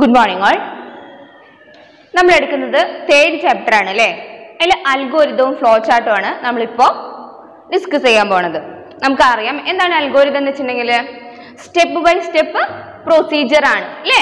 good morning all നമ്മൾ എടുക്കുന്നത് third chapter ആണ് അല്ലേ അതിൽ അൽഗോരിതവും ഫ്ലോ ചാർട്ടും ആണ് നമ്മളിപ്പോൾ ഡിസ്കസ് ചെയ്യാൻ പോണത് നമുക്കറിയാം എന്താണ് അൽഗോരിതം എന്ന് വെച്ചിട്ടുണ്ടെങ്കിൽ സ്റ്റെപ്പ് ബൈ സ്റ്റെപ്പ് പ്രൊസീജിയർ ആണ് അല്ലേ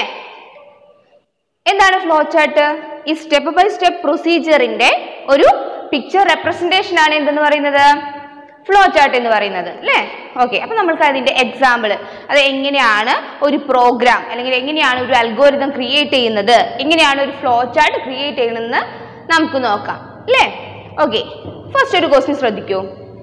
എന്താണ് ഫ്ലോ ചാർട്ട് ഈ സ്റ്റെപ്പ് ബൈ സ്റ്റെപ്പ് പ്രൊസീജിയറിന്റെ ഒരു പിക്ചർ റെപ്രസെന്റേഷൻ ആണ് എന്തെന്ന് പറയുന്നത് ഫ്ലോ ചാർട്ട് എന്ന് പറയുന്നത് അല്ലേ ഓക്കെ അപ്പൊ നമ്മൾക്ക് അതിന്റെ എക്സാമ്പിൾ അത് എങ്ങനെയാണ് ഒരു പ്രോഗ്രാം അല്ലെങ്കിൽ എങ്ങനെയാണ് ഒരു അൽഗോരിതം ക്രിയേറ്റ് ചെയ്യുന്നത് എങ്ങനെയാണ് ഒരു ഫ്ലോ ചാർട്ട് ക്രിയേറ്റ് ചെയ്യുന്നതെന്ന് നമുക്ക് നോക്കാം അല്ലേ ഓക്കെ ഫസ്റ്റ് ഒരു ക്വസ്റ്റ്യൻ ശ്രദ്ധിക്കൂ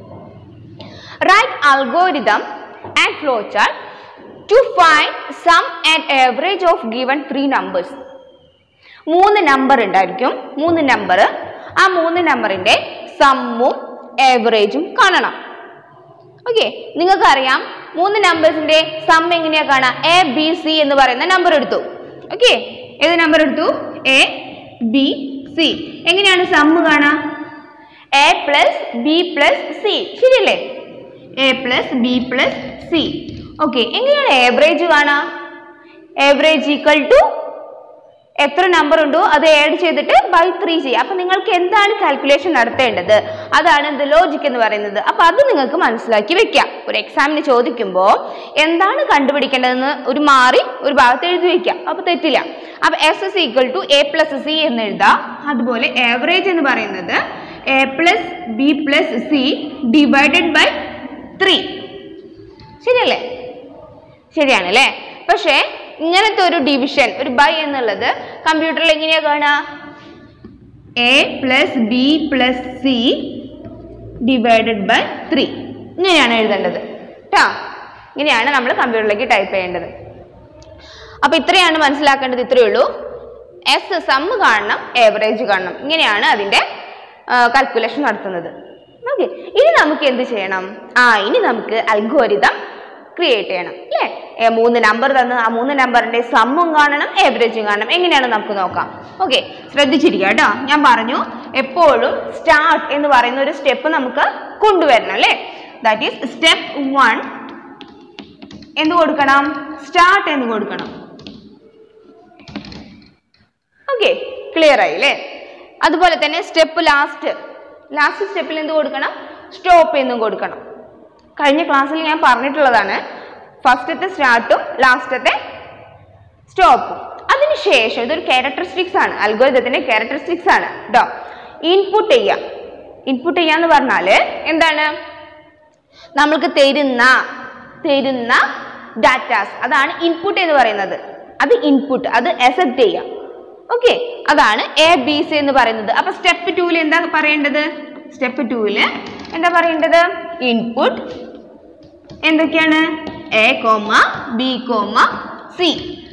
write algorithm and flowchart to find sum and average of given three numbers മൂന്ന് നമ്പർ ഉണ്ടായിരിക്കും മൂന്ന് നമ്പർ ആ മൂന്ന് നമ്പറിന്റെ സമ്മും ആവറേജും കാണണം ഓക്കെ നിങ്ങൾക്കറിയാം മൂന്ന് നമ്പേഴ്സിന്റെ സം എങ്ങനെയാ കാണാം എ ബി സി എന്ന് പറയുന്ന നമ്പർ എടുത്തു ഓക്കെ ഏത് നമ്പർ എടുത്തു എ ബി സി എങ്ങനെയാണ് സമ്മ് കാണാം A plus B plus C ശരിയല്ലേ A plus B plus C okay എങ്ങനെയാണ് ആവറേജ് കാണാം ആവറേജ് ഈക്വൽ ടു എത്ര നമ്പർ ഉണ്ടോ അത് ആഡ് ചെയ്തിട്ട് ബൈ ത്രീ ചെയ്യുക അപ്പൊ നിങ്ങൾക്ക് എന്താണ് കാൽക്കുലേഷൻ നടത്തേണ്ടത് അതാണ് എന്ത് ലോജിക് എന്ന് പറയുന്നത് അപ്പൊ അത് നിങ്ങൾക്ക് മനസ്സിലാക്കി വെക്കാം ഒരു എക്സാമിന് ചോദിക്കുമ്പോൾ എന്താണ് കണ്ടുപിടിക്കേണ്ടതെന്ന് ഒരു മാറി ഒരു ഭാഗത്ത് എഴുതി വെക്കാം അപ്പൊ തെറ്റില്ല അപ്പൊ S S equal to A plus C എന്ന് എഴുതാം അതുപോലെ ആവറേജ് എന്ന് പറയുന്നത് A plus B plus C divided by three ശരിയല്ലേ ശരിയാണ് അല്ലേ പക്ഷേ ഇങ്ങനത്തെ ഒരു ഡിവിഷൻ ഒരു ബൈ എന്നുള്ളത് കമ്പ്യൂട്ടറിൽ എങ്ങനെയാ കാണുക A plus B plus C divided by three ഇങ്ങനെയാണ് എഴുതേണ്ടത് കേട്ടോ ഇങ്ങനെയാണ് നമ്മൾ കമ്പ്യൂട്ടറിലേക്ക് ടൈപ്പ് ചെയ്യേണ്ടത് അപ്പൊ ഇത്രയാണ് മനസ്സിലാക്കേണ്ടത് ഇത്രയേ ഉള്ളൂ എസ് സമ്മ് കാണണം ഏവറേജ് കാണണം ഇങ്ങനെയാണ് അതിന്റെ കാൽക്കുലേഷൻ നടത്തുന്നത് ഓക്കെ ഇനി നമുക്ക് എന്ത് ചെയ്യണം ആ ഇനി നമുക്ക് അൽഗോരിതം ക്രിയേറ്റ് ചെയ്യണം അല്ലേ ഏ, മൂന്ന് നമ്പർ തന്ന് ആ മൂന്ന് നമ്പറിന്റെ സമ്മും കാണണം ഏവറേജും കാണണം എങ്ങനെയാണ് നമുക്ക് നോക്കാം ഓക്കെ ശ്രദ്ധിച്ചിരിക്കുക കേട്ടോ ഞാൻ പറഞ്ഞു എപ്പോഴും സ്റ്റാർട്ട് എന്ന് പറയുന്ന ഒരു സ്റ്റെപ്പ് നമുക്ക് കൊണ്ടുവരണം അല്ലേ ദാറ്റ് ഈസ് സ്റ്റെപ്പ് വൺ എന്ത് കൊടുക്കണം സ്റ്റാർട്ട് എന്ന് കൊടുക്കണം ഓക്കെ ക്ലിയർ ആയി അല്ലേ അതുപോലെ തന്നെ സ്റ്റെപ്പ് ലാസ്റ്റ് ലാസ്റ്റ് സ്റ്റെപ്പിൽ എന്ത് കൊടുക്കണം സ്റ്റോപ്പ് എന്നും കൊടുക്കണം കഴിഞ്ഞ ക്ലാസ്സിൽ ഞാൻ പറഞ്ഞിട്ടുള്ളതാണ് ഫസ്റ്റത്തെ സ്റ്റാർട്ടും ലാസ്റ്റത്തെ സ്റ്റോപ്പും അതിനുശേഷം ഇതൊരു ക്യാരക്ടറിസ്റ്റിക്സ് ആണ് അൽഗോരിതത്തിന്റെ ക്യാരക്ടറിസ്റ്റിക്സ് ആണ് കേട്ടോ ഇൻപുട്ട് ചെയ്യാം ഇൻപുട്ട് ചെയ്യാന്ന് പറഞ്ഞാല് എന്താണ് നമ്മൾക്ക് തരുന്ന തരുന്ന ഡാറ്റാസ് അതാണ് ഇൻപുട്ട് എന്ന് പറയുന്നത് അത് ഇൻപുട്ട് അത് അക്സെപ്റ്റ് ചെയ്യാം ഓക്കെ അതാണ് എ ബി സി എന്ന് പറയുന്നത് അപ്പൊ സ്റ്റെപ്പ് ടൂവിൽ എന്താ പറയേണ്ടത് സ്റ്റെപ്പ് ടൂവില് എന്താ പറയേണ്ടത് ഇൻപുട്ട് എന്തൊക്കെയാണ് A comma B comma C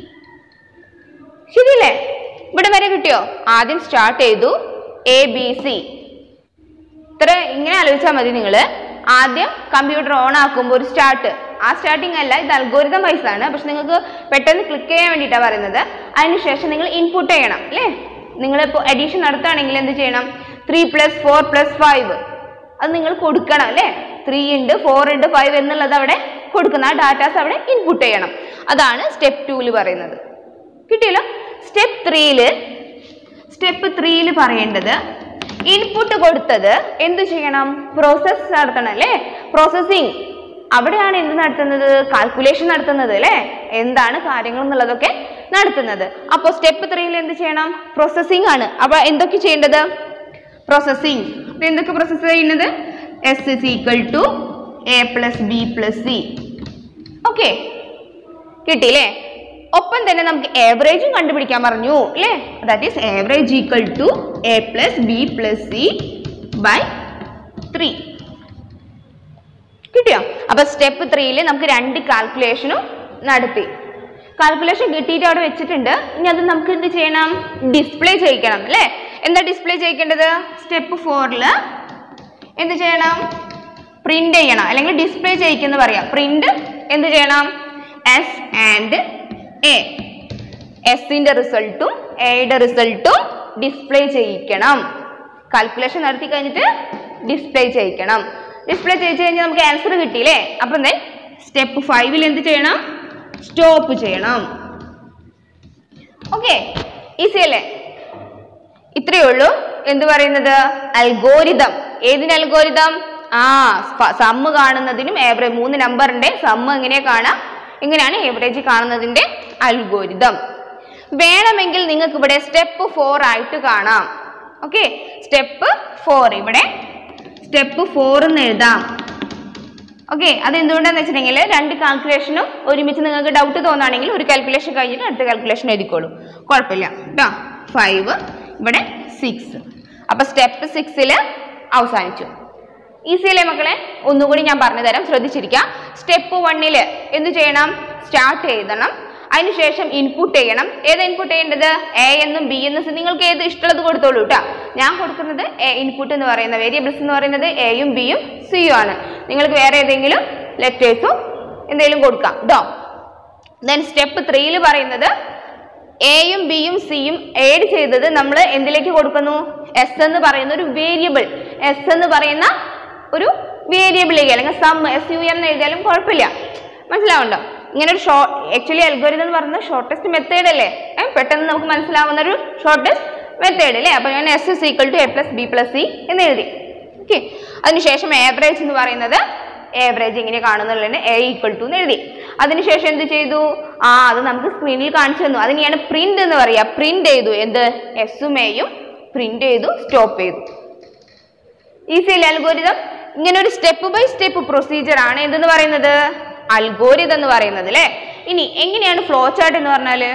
ശരിയല്ലേ ഇവിടെ വരെ കിട്ടിയോ ആദ്യം സ്റ്റാർട്ട് ചെയ്തു എ ബി സി ഇത്ര ഇങ്ങനെ ആലോചിച്ചാൽ മതി നിങ്ങൾ ആദ്യം കമ്പ്യൂട്ടർ ഓൺ ആക്കുമ്പോൾ ഒരു സ്റ്റാർട്ട് ആ സ്റ്റാർട്ടിംഗ് അല്ല ഇത് അൽഗോരിതം വൈസ് ആണ് പക്ഷെ നിങ്ങൾക്ക് പെട്ടെന്ന് ക്ലിക്ക് ചെയ്യാൻ വേണ്ടിയിട്ടാണ് പറയുന്നത് അതിനുശേഷം നിങ്ങൾ ഇൻപുട്ട് ചെയ്യണം അല്ലേ നിങ്ങളിപ്പോൾ എഡീഷൻ നടത്തുകയാണെങ്കിൽ എന്ത് ചെയ്യണം three plus four plus five അത് നിങ്ങൾ കൊടുക്കണം അല്ലേ ത്രീ ഉണ്ട് ഫോർ ഉണ്ട് ഫൈവ് എന്നുള്ളത് അവിടെ കൊടുക്കുന്ന ആ ഡാറ്റാസ് അവിടെ ഇൻപുട്ട് ചെയ്യണം അതാണ് സ്റ്റെപ്പ് ടൂല് പറയുന്നത് കിട്ടിയല്ലോ സ്റ്റെപ്പ് ത്രീയില് സ്റ്റെപ്പ് ത്രീയിൽ പറയേണ്ടത് ഇൻപുട്ട് കൊടുത്തത് എന്ത് ചെയ്യണം പ്രോസസ് നടത്തണം അല്ലേ പ്രോസസ്സിങ് അവിടെയാണ് എന്ത് നടത്തുന്നത് കാൽക്കുലേഷൻ നടത്തുന്നത് അല്ലേ എന്താണ് കാര്യങ്ങൾ എന്നുള്ളതൊക്കെ നടത്തുന്നത് അപ്പോൾ സ്റ്റെപ്പ് ത്രീയിൽ എന്ത് ചെയ്യണം പ്രോസസ്സിംഗ് ആണ് അപ്പൊ എന്തൊക്കെ ചെയ്യേണ്ടത് പ്രോസസ്സിംഗ് അപ്പൊ എന്തൊക്കെ പ്രോസസ്സ് ചെയ്യുന്നത് S is equal to A plus B plus C okay കിട്ടിയില്ലേ ഒപ്പം തന്നെ നമുക്ക് ആവറേജും കണ്ടുപിടിക്കാൻ പറഞ്ഞു അല്ലേ that is average equal to A plus B plus C by three കിട്ടിയോ അപ്പൊ സ്റ്റെപ്പ് ത്രീയിൽ നമുക്ക് രണ്ട് കാൽക്കുലേഷനും നടത്തി കാൽക്കുലേഷൻ കിട്ടിയിട്ട് അവിടെ വെച്ചിട്ടുണ്ട് ഇനി അത് നമുക്ക് എന്ത് ചെയ്യണം ഡിസ്പ്ലേ ചെയ്യിക്കണം അല്ലേ എന്താ ഡിസ്പ്ലേ ചെയ്യിക്കേണ്ടത് സ്റ്റെപ്പ് ഫോറിൽ എന്ത് ചെയ്യണം പ്രിന്റ് ചെയ്യണം അല്ലെങ്കിൽ ഡിസ്പ്ലേ ചെയ്യിക്കുന്ന പറയാം പ്രിന്റ് എന്ത് ചെയ്യണം എസ് ആൻഡ് എ എസിന്റെ റിസൾട്ടും എയുടെ റിസൾട്ടും ഡിസ്പ്ലേ ചെയ്യിക്കണം കാൽക്കുലേഷൻ നടത്തി കഴിഞ്ഞിട്ട് ഡിസ്പ്ലേ ചെയ്യിക്കണം ഡിസ്പ്ലേ ചെയ്യിച്ചു കഴിഞ്ഞാൽ നമുക്ക് ആൻസർ കിട്ടിയില്ലേ അപ്പം ദെൻ സ്റ്റെപ്പ് ഫൈവിൽ എന്ത് ചെയ്യണം സ്റ്റോപ്പ് ചെയ്യണം ഓക്കെ ഈസി അല്ലേ ഇത്രയേ ഉള്ളൂ എന്ത് പറയുന്നത് അൽഗോരിതം ഏതിന്റെ അൽഗോരിതം ആ സമ്മ് കാണുന്നതിനും ഏവറേജ് മൂന്ന് നമ്പറിന്റെ സമ്മ് എങ്ങനെ കാണാം ഇങ്ങനെയാണ് ഏവറേജ് കാണുന്നതിന്റെ അൽഗോരിതം വേണമെങ്കിൽ നിങ്ങൾക്ക് ഇവിടെ സ്റ്റെപ്പ് ഫോർ ആയിട്ട് കാണാം ഓക്കെ സ്റ്റെപ്പ് ഫോർ ഇവിടെ സ്റ്റെപ്പ് ഫോർ എന്ന് എഴുതാം ഓക്കെ അത് എന്തുകൊണ്ടാന്ന് വെച്ചിട്ടുണ്ടെങ്കിൽ രണ്ട് കാൽക്കുലേഷനും ഒരുമിച്ച് നിങ്ങൾക്ക് ഡൗട്ട് തോന്നുകയാണെങ്കിൽ ഒരു കാൽക്കുലേഷൻ കഴിഞ്ഞിട്ട് അടുത്ത കാൽക്കുലേഷൻ എഴുതിക്കോളൂ കുഴപ്പമില്ല കേട്ടോ ഫൈവ് ഇവിടെ സിക്സ് അപ്പൊ സ്റ്റെപ്പ് സിക്സിൽ അവസാനിച്ചു ഈസി അല്ലേ മക്കളെ ഒന്നുകൂടി ഞാൻ പറഞ്ഞു തരാം ശ്രദ്ധിച്ചിരിക്കാം സ്റ്റെപ്പ് വണ്ണില് എന്ത് ചെയ്യണം സ്റ്റാർട്ട് എഴുതണം അതിനുശേഷം ഇൻപുട്ട് ചെയ്യണം ഏത് ഇൻപുട്ട് ചെയ്യേണ്ടത് എ എന്നും ബി എന്നും സി നിങ്ങൾക്ക് ഏത് ഇഷ്ടമുള്ളത് കൊടുത്തോളൂ കേട്ടോ ഞാൻ കൊടുക്കുന്നത് എ ഇൻപുട്ട് എന്ന് പറയുന്ന വേരിയബിൾസ് എന്ന് പറയുന്നത് എയും ബിയും സിയും ആണ് നിങ്ങൾക്ക് വേറെ ഏതെങ്കിലും ലെറ്റേഴ്സോ എന്തെങ്കിലും കൊടുക്കാം കേട്ടോ ദെൻ സ്റ്റെപ്പ് ത്രീയിൽ പറയുന്നത് എയും ബിയും സിയും ഏഡ് ചെയ്തത് നമ്മൾ എന്തിലേക്ക് കൊടുക്കുന്നു എസ് എന്ന് പറയുന്ന ഒരു വേരിയബിൾ എസ് എന്ന് പറയുന്ന ഒരു വേരിയബിളിലേക്ക് അല്ലെങ്കിൽ സം എസ് യു എന്ന് എഴുതിയാലും കുഴപ്പമില്ല മനസ്സിലാവുണ്ടോ ഇങ്ങനെ ഒരു ഷോ ആക്ച്വലി അൽഗോരിതം എന്ന് പറയുന്നത് ഷോർട്ടസ്റ്റ് മെത്തേഡ് അല്ലേ ഏ, പെട്ടെന്ന് നമുക്ക് മനസ്സിലാവുന്ന ഒരു ഷോർട്ടസ്റ്റ് മെത്തേഡ് അല്ലേ അപ്പൊ ഞാൻ S is equal to A plus B plus C എന്ന് എഴുതി ഓക്കെ അതിനുശേഷം ആവറേജ് എന്ന് പറയുന്നത് ആവറേജ് ഇങ്ങനെ കാണുന്നുള്ളതിന് എ ഈക്വൽ ടു എന്ന് എഴുതി അതിനുശേഷം എന്ത് ചെയ്തു ആ അത് നമുക്ക് സ്ക്രീനിൽ കാണിച്ചു തന്നു അതിനെയാണ് പ്രിന്റ് എന്ന് പറയാ പ്രിന്റ് ചെയ്തു എന്ത് എസും എയും പ്രിന്റ് ചെയ്തു സ്റ്റോപ്പ് ചെയ്തു ഈസി അല്ലേ അൽഗോരിതം ഇങ്ങനെ ഒരു സ്റ്റെപ്പ് ബൈ സ്റ്റെപ്പ് പ്രൊസീജിയർ ആണ് എന്തെന്ന് പറയുന്നത് അൽഗോരിതം എന്ന് പറയുന്നത് അല്ലേ ഇനി എങ്ങനെയാണ് ഫ്ലോ ചാർട്ട് എന്ന് പറഞ്ഞാല്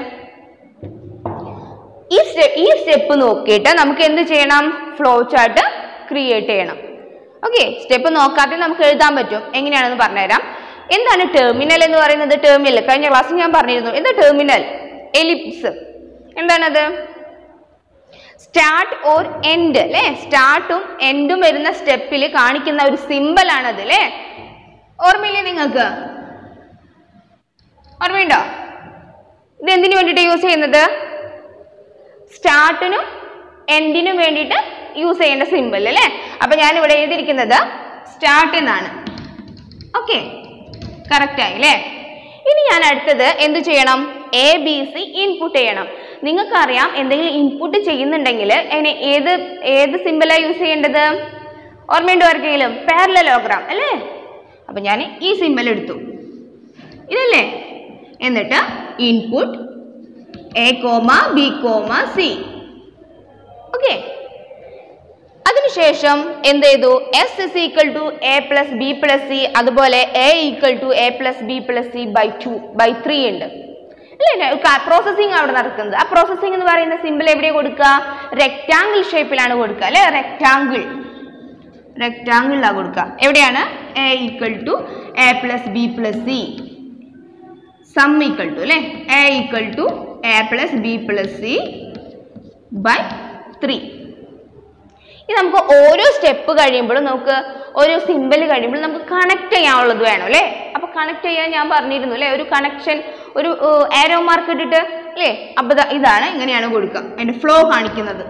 ഈ സ്റ്റെപ്പ് ഈ സ്റ്റെപ്പ് നോക്കിയിട്ട് നമുക്ക് എന്ത് ചെയ്യണം ഫ്ലോ ചാർട്ട് ക്രിയേറ്റ് ചെയ്യണം ഓക്കെ സ്റ്റെപ്പ് നോക്കാതെ നമുക്ക് എഴുതാൻ പറ്റും എങ്ങനെയാണെന്ന് പറഞ്ഞുതരാം എന്താണ് ടെർമിനൽ എന്ന് പറയുന്നത് ടെർമിനൽ കഴിഞ്ഞ ക്ലാസ്സിൽ ഞാൻ പറഞ്ഞിരുന്നു എന്താ ടെർമിനൽ എലിപ്സ് എന്താണത് സ്റ്റാർട്ട് ഓർ എൻഡ് അല്ലേ സ്റ്റാർട്ടും എൻഡും വരുന്ന സ്റ്റെപ്പിൽ കാണിക്കുന്ന ഒരു സിമ്പൽ ആണത് അല്ലേ ഓർമ്മയില്ലേ നിങ്ങൾക്ക് ഓർമ്മയുണ്ടോ ഇത് എന്തിനു വേണ്ടിയിട്ട് യൂസ് ചെയ്യുന്നത് സ്റ്റാർട്ടിനും എൻഡിനും വേണ്ടിയിട്ട് യൂസ് ചെയ്യേണ്ട സിമ്പിൾ അല്ലേ അപ്പൊ ഞാൻ ഇവിടെ എഴുതിയിരിക്കുന്നത് സ്റ്റാർട്ട് എന്നാണ് ഓക്കെ കറക്റ്റ് ആയി അല്ലേ ഇനി ഞാൻ അടുത്തത് എന്ത് ചെയ്യണം എ ബി സി ഇൻപുട്ട് ചെയ്യണം നിങ്ങൾക്കറിയാം എന്തെങ്കിലും ഇൻപുട്ട് ചെയ്യുന്നുണ്ടെങ്കിൽ അതിന് ഏത് ഏത് സിമ്പിളാണ് യൂസ് ചെയ്യേണ്ടത് ഓർമ്മയുണ്ടോ ആർക്കെങ്കിലും പാരലോഗ്രാം അല്ലേ അപ്പൊ ഞാൻ ഈ സിമ്പിൾ എടുത്തു ഇതല്ലേ എന്നിട്ട് input A comma B comma C okay അതിനുശേഷം എന്ത് ചെയ്തു S is equal to A plus B plus C അതുപോലെ A equal to A plus B plus C by two by three ഉണ്ട് അല്ലേ പ്രോസസ്സിംഗ് അവിടെ നടക്കുന്നത് ആ പ്രോസസ്സിംഗ് എന്ന് പറയുന്ന സിമ്പിൾ എവിടെയാണ് കൊടുക്കുക റെക്റ്റാങ്കിൾ ഷേപ്പിലാണ് കൊടുക്കുക അല്ലേ റെക്റ്റാങ്കിൾ റെക്റ്റാങ്കിളിലാണ് കൊടുക്കുക എവിടെയാണ് A equal to A plus B plus C sum equal to അല്ലേ A equal to A plus B plus C by three ഇനി നമുക്ക് ഓരോ സ്റ്റെപ്പ് കഴിയുമ്പോഴും നമുക്ക് ഓരോ സിമ്പിൾ കഴിയുമ്പോൾ നമുക്ക് കണക്ട് ചെയ്യാനുള്ളത് വേണം അല്ലേ അപ്പൊ കണക്ട് ചെയ്യാൻ ഞാൻ പറഞ്ഞിരുന്നു അല്ലേ ഒരു കണക്ഷൻ ഒരു ആരോ മാർക്ക് ഇട്ടിട്ട് അല്ലേ അപ്പൊ ദാ ഇതാണ് ഇങ്ങനെയാണ് കൊടുക്കുക അതിന്റെ ഫ്ലോ കാണിക്കുന്നത്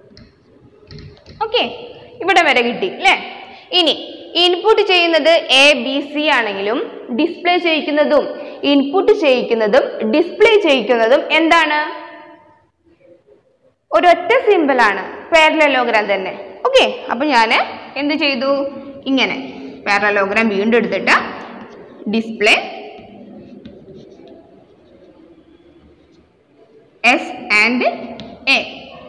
ഓക്കെ ഇവിടെ വരെ കിട്ടി അല്ലേ ഇനി ഇൻപുട്ട് ചെയ്യുന്നത് എ ബി സി ആണെങ്കിലും ഡിസ്പ്ലേ ചെയ്യിക്കുന്നതും ഇൻപുട്ട് ചെയ്യിക്കുന്നതും ഡിസ്പ്ലേ ചെയ്യിക്കുന്നതും എന്താണ് ഒരൊറ്റ സിമ്പിൾ ആണ് പാരലോഗ്രാം തന്നെ ഓക്കെ അപ്പൊ ഞാൻ എന്ത് ചെയ്തു ഇങ്ങനെ പാരലോഗ്രാം വീണ്ടും എടുത്തിട്ട് ഡിസ്പ്ലേ എസ് ആൻഡ് എ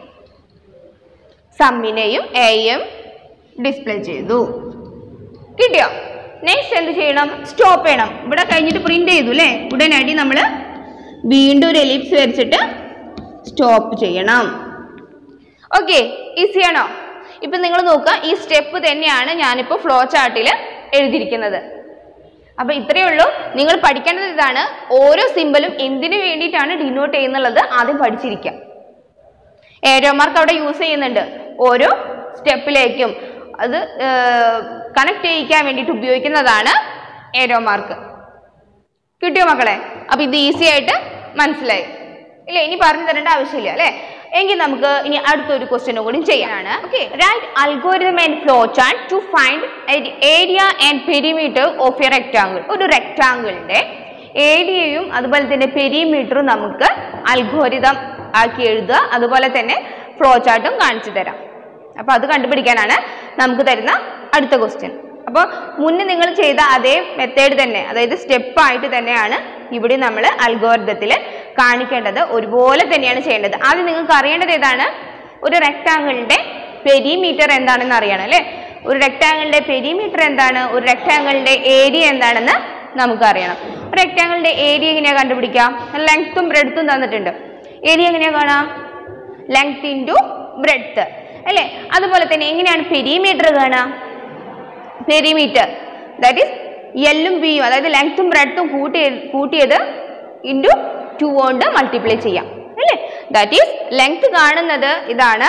സമ്മിനെയും എയും ഡിസ്പ്ലേ ചെയ്തു കിട്ടിയോ നെക്സ്റ്റ് എന്ത് ചെയ്യണം സ്റ്റോപ്പ് ചെയ്യണം ഇവിടെ കഴിഞ്ഞിട്ട് പ്രിന്റ് ചെയ്തു അല്ലേ ഉടനടി നമ്മൾ വീണ്ടും ഒരു എലിപ്സ് വരച്ചിട്ട് സ്റ്റോപ്പ് ചെയ്യണം ഓക്കെ ഈസി ആണോ ഇപ്പൊ നിങ്ങൾ നോക്കുക ഈ സ്റ്റെപ്പ് തന്നെയാണ് ഞാനിപ്പോൾ ഫ്ലോ ചാർട്ടിൽ എഴുതിയിരിക്കുന്നത് അപ്പൊ ഇത്രയേ ഉള്ളൂ നിങ്ങൾ പഠിക്കേണ്ടത് ഇതാണ് ഓരോ സിമ്പലും എന്തിനു വേണ്ടിയിട്ടാണ് ഡിനോട്ട് ചെയ്യുന്നുള്ളത് ആദ്യം പഠിച്ചിരിക്കുക ഏരോ മാർക്ക് അവിടെ യൂസ് ചെയ്യുന്നുണ്ട് ഓരോ സ്റ്റെപ്പിലേക്കും അത് കണക്ട് ചെയ്യിക്കാൻ വേണ്ടിയിട്ട് ഉപയോഗിക്കുന്നതാണ് ഏരോ മാർക്ക് കിട്ടിയോ മക്കളെ അപ്പൊ ഇത് ഈസി ആയിട്ട് മനസ്സിലായി ഇല്ലേ ഇനി പറഞ്ഞു തരേണ്ട ആവശ്യമില്ല അല്ലേ എങ്കിൽ നമുക്ക് ഇനി അടുത്തൊരു ക്വസ്റ്റ്യനും കൂടി ചെയ്യാനാണ് okay right algorithm and flow chart to find area and perimeter of a rectangle ഒരു റെക്ടാങ്കിളിന്റെ ഏരിയയും അതുപോലെ തന്നെ പെരിമീറ്ററും നമുക്ക് അൽഗോരിതം ആക്കി എഴുതുക അതുപോലെ തന്നെ ഫ്ലോ ചാർട്ടും കാണിച്ചു തരാം അപ്പോൾ അത് കണ്ടുപിടിക്കാനാണ് നമുക്ക് തരുന്ന അടുത്ത ക്വസ്റ്റ്യൻ അപ്പോൾ മുന്നേ നിങ്ങൾ ചെയ്ത അതേ മെത്തേഡ് തന്നെ അതായത് സ്റ്റെപ്പ് ആയിട്ട് തന്നെയാണ് ഇവിടെ നമ്മൾ അൽഗോരിതത്തിൽ കാണിക്കേണ്ടത് ഒരുപോലെ തന്നെയാണ് ചെയ്യേണ്ടത് ആദ്യം നിങ്ങൾക്ക് അറിയേണ്ടത് ഏതാണ് ഒരു റെക്ടാങ്കിളിന്റെ പെരിമീറ്റർ എന്താണെന്ന് അറിയണം അല്ലേ ഒരു റെക്ടാങ്കിളിന്റെ പെരിമീറ്റർ എന്താണ് ഒരു റെക്ടാങ്കിളിന്റെ ഏരിയ എന്താണെന്ന് നമുക്ക് അറിയണം ഒരു റെക്ടാങ്കിളിന്റെ ഏരിയ എങ്ങനെയാ കണ്ടുപിടിക്കാം ലെങ്ത്തും ബ്രെഡ്ത്തും തന്നിട്ടുണ്ട് ഏരിയ എങ്ങനെയാ കാണാം ലെങ്ത് ഇൻറ്റു ബ്രെഡ്ത്ത് അല്ലേ അതുപോലെ തന്നെ എങ്ങനെയാണ് പെരിമീറ്റർ കാണാം പെരിമീറ്റർ ദാറ്റ് ഈസ് എല്ലും ബിയും അതായത് ലെങ്ത്തും ബ്രെഡ്ത്തും കൂട്ടി കൂട്ടിയത് ഇൻറ്റു ടു കൊണ്ട് മൾട്ടിപ്ലൈ ചെയ്യാം അല്ലേ ദാറ്റ് ഈസ് ലെങ്ത് കാണുന്നത് ഇതാണ്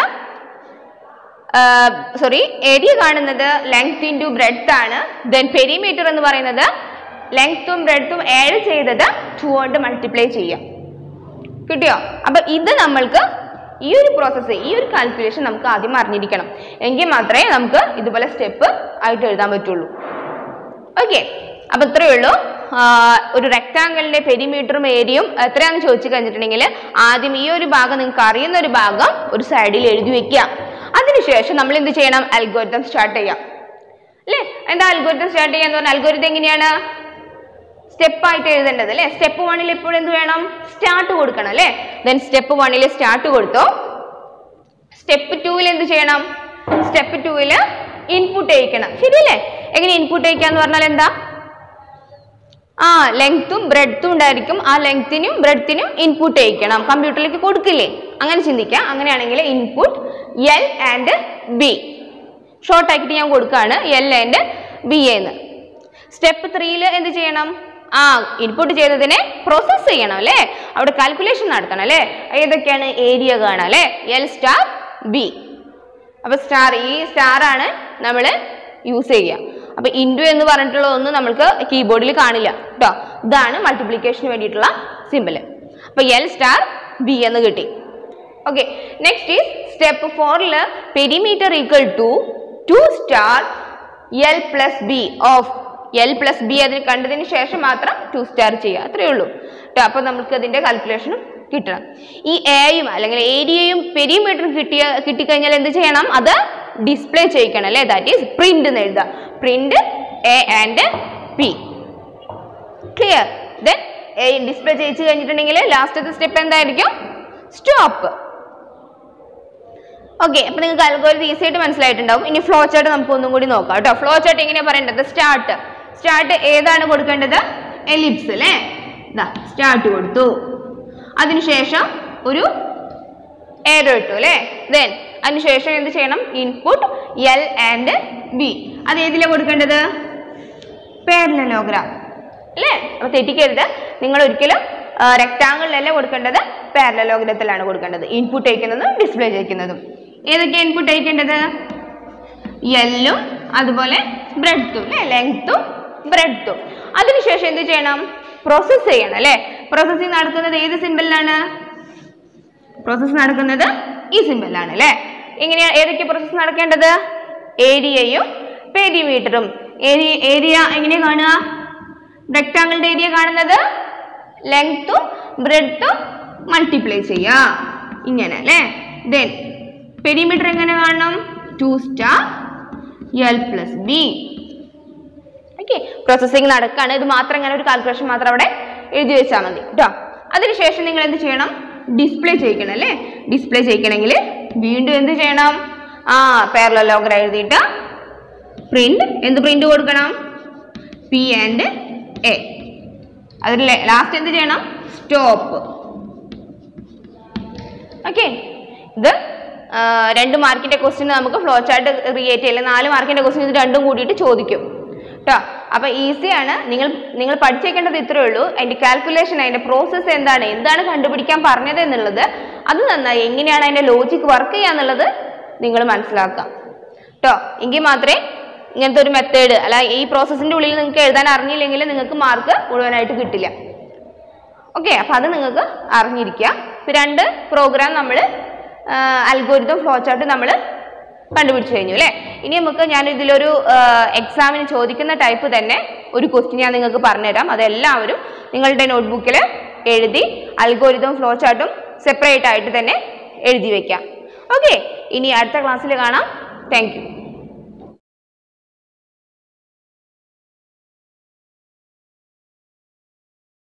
സോറി ഏരിയ കാണുന്നത് ലെങ്ത് ഇൻറ്റു ബ്രെഡ്ത്ത് ആണ് ദെൻ പെരിമീറ്റർ എന്ന് പറയുന്നത് ലെങ്ത്തും ബ്രെഡ്ത്തും ആഡ് ചെയ്തത് ടു കൊണ്ട് മൾട്ടിപ്ലൈ ചെയ്യാം കിട്ടിയോ അപ്പൊ ഇത് നമ്മൾക്ക് ഈ ഒരു പ്രോസസ്സ് ഈ ഒരു കാൽക്കുലേഷൻ നമുക്ക് ആദ്യം അറിഞ്ഞിരിക്കണം എങ്കിൽ മാത്രമേ നമുക്ക് ഇതുപോലെ സ്റ്റെപ്പ് ആയിട്ട് എഴുതാൻ പറ്റുള്ളൂ ഓക്കെ അപ്പൊ ഇത്രയേ ഉള്ളൂ ആ, ഒരു റെക്ടാങ്കിളിന്റെ പെരിമീറ്ററും ഏരിയയും എത്രയാണെന്ന് ചോദിച്ചു കഴിഞ്ഞിട്ടുണ്ടെങ്കിൽ ആദ്യം ഈ ഒരു ഭാഗം നിങ്ങൾക്ക് അറിയുന്ന ഒരു ഭാഗം ഒരു സൈഡിൽ എഴുതി വെക്കുക അതിനുശേഷം നമ്മൾ എന്ത് ചെയ്യണം അൽഗോരിതം സ്റ്റാർട്ട് ചെയ്യാം അല്ലേ എന്താ അൽഗോരിതം സ്റ്റാർട്ട് ചെയ്യാന്ന് പറഞ്ഞാൽ അൽഗോരിതം എങ്ങനെയാണ് സ്റ്റെപ്പ് ആയിട്ട് എഴുതേണ്ടത് അല്ലേ സ്റ്റെപ്പ് വണ്ണിൽ എപ്പോഴും എന്ത് വേണം സ്റ്റാർട്ട് കൊടുക്കണം അല്ലേ ദെൻ സ്റ്റെപ്പ് വണ്ണിൽ സ്റ്റാർട്ട് കൊടുത്തു സ്റ്റെപ്പ് ടൂവിൽ എന്ത് ചെയ്യണം സ്റ്റെപ്പ് ടൂവിൽ ഇൻപുട്ട് അയക്കണം ശരിയല്ലേ എങ്ങനെ ഇൻപുട്ട് അയക്കാന്ന് പറഞ്ഞാൽ എന്താ ആ ലെങ്ത്തും ബ്രെഡ്ത്തും ഉണ്ടായിരിക്കും ആ ലെങ്ത്തിനും ബ്രെഡ്ത്തിനും ഇൻപുട്ട് അയക്കണം കമ്പ്യൂട്ടറിലേക്ക് കൊടുക്കില്ലേ അങ്ങനെ ചിന്തിക്കാം അങ്ങനെയാണെങ്കിൽ input L and B short ആക്കിയിട്ട് ഞാൻ കൊടുക്കുകയാണ് എൽ ആൻഡ് ബി എന്ന് സ്റ്റെപ്പ് ത്രീയിൽ എന്ത് ചെയ്യണം ആ ഇൻപുട്ട് ചെയ്തതിനെ പ്രോസസ്സ് ചെയ്യണം അല്ലേ അവിടെ കാൽക്കുലേഷൻ നടത്തണം അല്ലേ ഏതൊക്കെയാണ് ഏരിയ കാണാം അല്ലേ എൽ സ്റ്റാർ ബി അപ്പൊ സ്റ്റാർ ഈ സ്റ്റാർ ആണ് നമ്മൾ യൂസ് ചെയ്യുക അപ്പൊ ഇൻഡു എന്ന് പറഞ്ഞിട്ടുള്ള ഒന്നും നമ്മൾക്ക് കീബോർഡിൽ കാണില്ല കേട്ടോ ഇതാണ് മൾട്ടിപ്ലിക്കേഷന് വേണ്ടിയിട്ടുള്ള സിമ്പിൾ അപ്പൊ എൽ സ്റ്റാർ ബി എന്ന് കിട്ടി ഓക്കെ നെക്സ്റ്റ് ഈസ് സ്റ്റെപ്പ് ഫോറിൽ perimeter equal to two star L plus B of L plus B അതിന് കണ്ടതിന് ശേഷം മാത്രം ടു സ്റ്റാർ ചെയ്യുക അത്രയേ ഉള്ളൂ കേട്ടോ അപ്പോൾ നമുക്ക് അതിൻ്റെ കാൽക്കുലേഷനും കിട്ടണം ഈ എയും അല്ലെങ്കിൽ ഏരിയയും പെരിമീറ്ററും കിട്ടിയ കിട്ടിക്കഴിഞ്ഞാൽ എന്ത് ചെയ്യണം അത് ഡിസ്പ്ലേ ചെയ്യിക്കണം അല്ലേ ദാറ്റ് ഈസ് പ്രിന്റ് എന്ന് എഴുതുക print A and P clear then A display ചെയ്യിച്ചു കഴിഞ്ഞിട്ടുണ്ടെങ്കിൽ ലാസ്റ്റത്തെ സ്റ്റെപ്പ് എന്തായിരിക്കും സ്റ്റോപ്പ് ഓക്കെ അപ്പൊ നിങ്ങൾക്ക് അൽഗോരിതം ഈസി ആയിട്ട് മനസ്സിലായിട്ടുണ്ടാവും ഇനി ഫ്ലോ ചാർട്ട് നമുക്ക് ഒന്നും കൂടി നോക്കാം കേട്ടോ ഫ്ലോ ചാർട്ട് എങ്ങനെയാ പറയേണ്ടത് സ്റ്റാർട്ട് സ്റ്റാർട്ട് ഏതാണ് കൊടുക്കേണ്ടത് എലിപ്സ് അല്ലേ ഇതാ സ്റ്റാർട്ട് കൊടുത്തു അതിനുശേഷം ഒരു ഏരോ ഇട്ടു അല്ലേ ദെൻ അതിനുശേഷം എന്ത് ചെയ്യണം ഇൻപുട്ട് എൽ ആൻഡ് ബി അത് ഏതിലാണ് കൊടുക്കേണ്ടത് പാരലലോഗ്രാം അല്ലേ അപ്പൊ തെറ്റിക്കരുത് നിങ്ങൾ ഒരിക്കലും റെക്ടാങ്കിളിലല്ല കൊടുക്കേണ്ടത് പാരലലോഗ്രത്തിലാണ് കൊടുക്കേണ്ടത് ഇൻപുട്ട് അയക്കുന്നതും ഡിസ്പ്ലേ ചെയ്യിക്കുന്നതും ഏതൊക്കെ ഇൻപുട്ട് അയക്കേണ്ടത് എല്ലും അതുപോലെ ബ്രെഡ്ത്തും അല്ലേ ലെങ്ത്തും ബ്രെഡ്ത്തും അതിനുശേഷം എന്ത് ചെയ്യണം പ്രോസസ്സ് ചെയ്യണം അല്ലേ പ്രോസസ്സിങ് നടക്കുന്നത് ഏത് സിമ്പിളിലാണ് പ്രോസസ്സ് നടക്കുന്നത് ഈ സിമ്പിളിലാണ് അല്ലേ എങ്ങനെയാ ഏതൊക്കെ പ്രോസസ്സ് നടക്കേണ്ടത് ഏരിയയും പെരിമീറ്ററും ഏരിയ ഏരിയ എങ്ങനെയാ കാണുക റെക്ടാങ്കിളിന്റെ ഏരിയ കാണുന്നത് ലെങ്ത്തും ബ്രെഡ്ത്തും മൾട്ടിപ്ലൈ ചെയ്യുക ഇങ്ങനെ അല്ലേ ദെൻ പെരിമീറ്റർ എങ്ങനെ കാണണം two star L plus B okay processing നടക്കാണ് ഇത് മാത്രം ഇങ്ങനെ ഒരു കാൽക്കുലേഷൻ മാത്രം അവിടെ എഴുതി വെച്ചാൽ മതി കേട്ടോ അതിനുശേഷം നിങ്ങൾ എന്ത് ചെയ്യണം ഡിസ്പ്ലേ ചെയ്യിക്കണം അല്ലേ ഡിസ്പ്ലേ ചെയ്യിക്കണമെങ്കിൽ വീണ്ടും എന്ത് ചെയ്യണം ആ പാരലോഗ്ര എഴുതിയിട്ട് പ്രിന്റ് എന്ത് പ്രിന്റ് കൊടുക്കണം പി ആൻഡ് എ അതിൽ ലാസ്റ്റ് എന്ത് ചെയ്യണം സ്റ്റോപ്പ് ഓക്കെ ഇത് ആ, രണ്ട് മാർക്കിന്റെ ക്വസ്റ്റ്യൻ നമുക്ക് ഫ്ലോ ചാർട്ട് ക്രിയേറ്റ് ചെയ്യില്ല നാല് മാർക്കിന്റെ ക്വസ്റ്റ്യൻ ഇത് രണ്ടും കൂടിയിട്ട് ചോദിക്കും കേട്ടോ അപ്പൊ ഈസിയാണ് നിങ്ങൾ നിങ്ങൾ പഠിച്ചേക്കേണ്ടത് ഇത്രയേ ഉള്ളൂ അതിന്റെ കാൽക്കുലേഷൻ അതിന്റെ പ്രോസസ്സ് എന്താണ് എന്താണ് കണ്ടുപിടിക്കാൻ പറഞ്ഞത് എന്നുള്ളത് അത് നന്നായി എങ്ങനെയാണ് അതിന്റെ ലോജിക് വർക്ക് ചെയ്യാന്നുള്ളത് നിങ്ങൾ മനസ്സിലാക്കാം കേട്ടോ എങ്കിൽ മാത്രമേ ഇങ്ങനത്തെ ഒരു മെത്തേഡ് അല്ല ഈ പ്രോസസ്സിന്റെ ഉള്ളിൽ നിങ്ങൾക്ക് എഴുതാൻ അറിഞ്ഞില്ലെങ്കിൽ നിങ്ങൾക്ക് മാർക്ക് മുഴുവനായിട്ട് കിട്ടില്ല ഓക്കെ അപ്പൊ അത് നിങ്ങൾക്ക് അറിഞ്ഞിരിക്കുക ഇപ്പൊ രണ്ട് പ്രോഗ്രാം നമ്മൾ അൽഗോരിതം ഫ്ലോ ചാർട്ട് നമ്മൾ കണ്ടുപിടിച്ചു കഴിഞ്ഞു അല്ലേ ഇനി നമുക്ക് ഞാൻ ഇതിലൊരു എക്സാമിന് ചോദിക്കുന്ന ടൈപ്പ് തന്നെ ഒരു ക്വസ്റ്റ്യൻ ഞാൻ നിങ്ങൾക്ക് പറഞ്ഞുതരാം അതെല്ലാവരും നിങ്ങളുടെ നോട്ട്ബുക്കിൽ എഴുതി അൽഗോരിതം ഫ്ലോ ചാർട്ടും സെപ്പറേറ്റ് ആയിട്ട് തന്നെ എഴുതി വെക്കാം ഓക്കെ ഇനി അടുത്ത ക്ലാസ്സിൽ കാണാം താങ്ക് യു